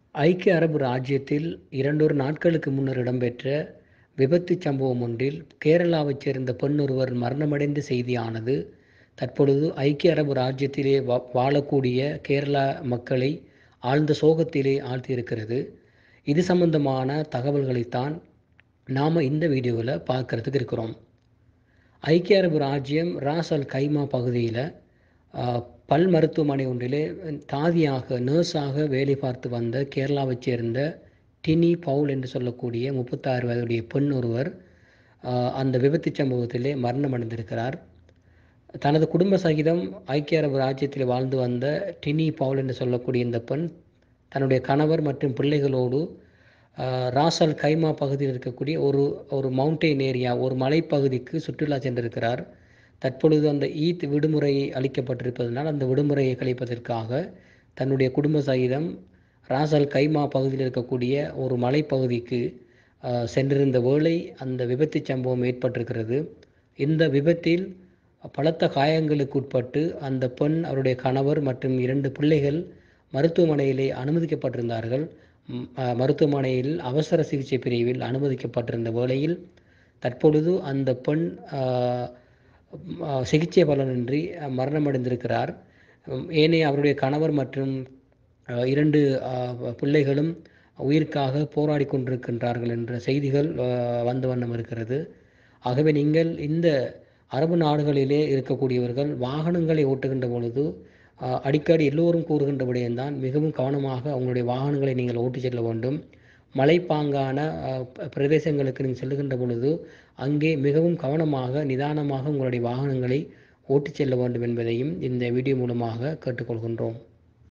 ஐக்கிய அரபு ராஜ்யத்தில் இரண்டொரு நாட்களுக்கு முன்னர் இடம்பெற்ற விபத்துச் சம்பவம் ஒன்றில் கேரளாவைச் சேர்ந்த பெண் ஒருவர் மரணமடைந்த செய்தியானது தற்பொழுது ஐக்கிய அரபு ராஜ்யத்திலே வா வாழக்கூடிய கேரளா மக்களை ஆழ்ந்த சோகத்திலே ஆழ்த்தியிருக்கிறது இது சம்பந்தமான தகவல்களைத்தான் நாம் இந்த வீடியோவில் பார்க்குறதுக்கு இருக்கிறோம் ஐக்கிய அரபு ராஜ்யம் ராஸ் அல் கைமா பகுதியில் பல் மருத்துவமனை ஒன்றிலே தாதியாக நர்ஸாக வேலை பார்த்து வந்த கேரளாவைச் சேர்ந்த டினி பவுல் என்று சொல்லக்கூடிய முப்பத்தாறு வயதுடைய பெண் ஒருவர் அந்த விபத்து சம்பவத்திலே மரணம் அடைந்திருக்கிறார் தனது குடும்ப சகிதம் ஐக்கிய அரபு ராஜ்யத்தில் வாழ்ந்து வந்த டினி பவுல் என்று சொல்லக்கூடிய இந்த பெண் தன்னுடைய கணவர் மற்றும் பிள்ளைகளோடு ராசல் கைமா பகுதியில் இருக்கக்கூடிய ஒரு ஒரு மவுண்டெயின் ஏரியா ஒரு மலைப்பகுதிக்கு சுற்றுலா சென்றிருக்கிறார் தற்பொழுது அந்த ஈத் விடுமுறை அளிக்கப்பட்டிருப்பதனால் அந்த விடுமுறையை கழிப்பதற்காக தன்னுடைய குடும்ப சகிதம் ராசல் கைமா பகுதியில் இருக்கக்கூடிய ஒரு மலைப்பகுதிக்கு சென்றிருந்த வேளை அந்த விபத்து சம்பவம் ஏற்பட்டிருக்கிறது இந்த விபத்தில் பலத்த காயங்களுக்கு உட்பட்டு அந்த பெண் அவருடைய கணவர் மற்றும் இரண்டு பிள்ளைகள் மருத்துவமனையிலே அனுமதிக்கப்பட்டிருந்தார்கள் மருத்துவமனையில் அவசர சிகிச்சை பிரிவில் அனுமதிக்கப்பட்டிருந்த வேளையில் தற்பொழுது அந்த பெண் சிகிச்சை பலனின்றி மரணமடைந்திருக்கிறார் ஏனைய அவருடைய கணவர் மற்றும் இரண்டு பிள்ளைகளும் உயிருக்காக போராடி கொண்டிருக்கின்றார்கள் என்ற செய்திகள் வந்த வண்ணம் இருக்கிறது ஆகவே நீங்கள் இந்த அரபு நாடுகளிலே இருக்கக்கூடியவர்கள் வாகனங்களை ஓட்டுகின்ற பொழுது அடிக்கடி எல்லோரும் கூறுகின்ற விடயம்தான் மிகவும் கவனமாக அவங்களுடைய வாகனங்களை நீங்கள் ஓட்டி செல்ல வேண்டும் மலைப்பாங்கான பிரதேசங்களுக்கு நீங்கள் செல்லுகின்ற பொழுது அங்கே மிகவும் கவனமாக நிதானமாக உங்களுடைய வாகனங்களை ஓட்டிச் செல்ல வேண்டும் என்பதையும் இந்த வீடியோ மூலமாக கேட்டுக்கொள்கின்றோம்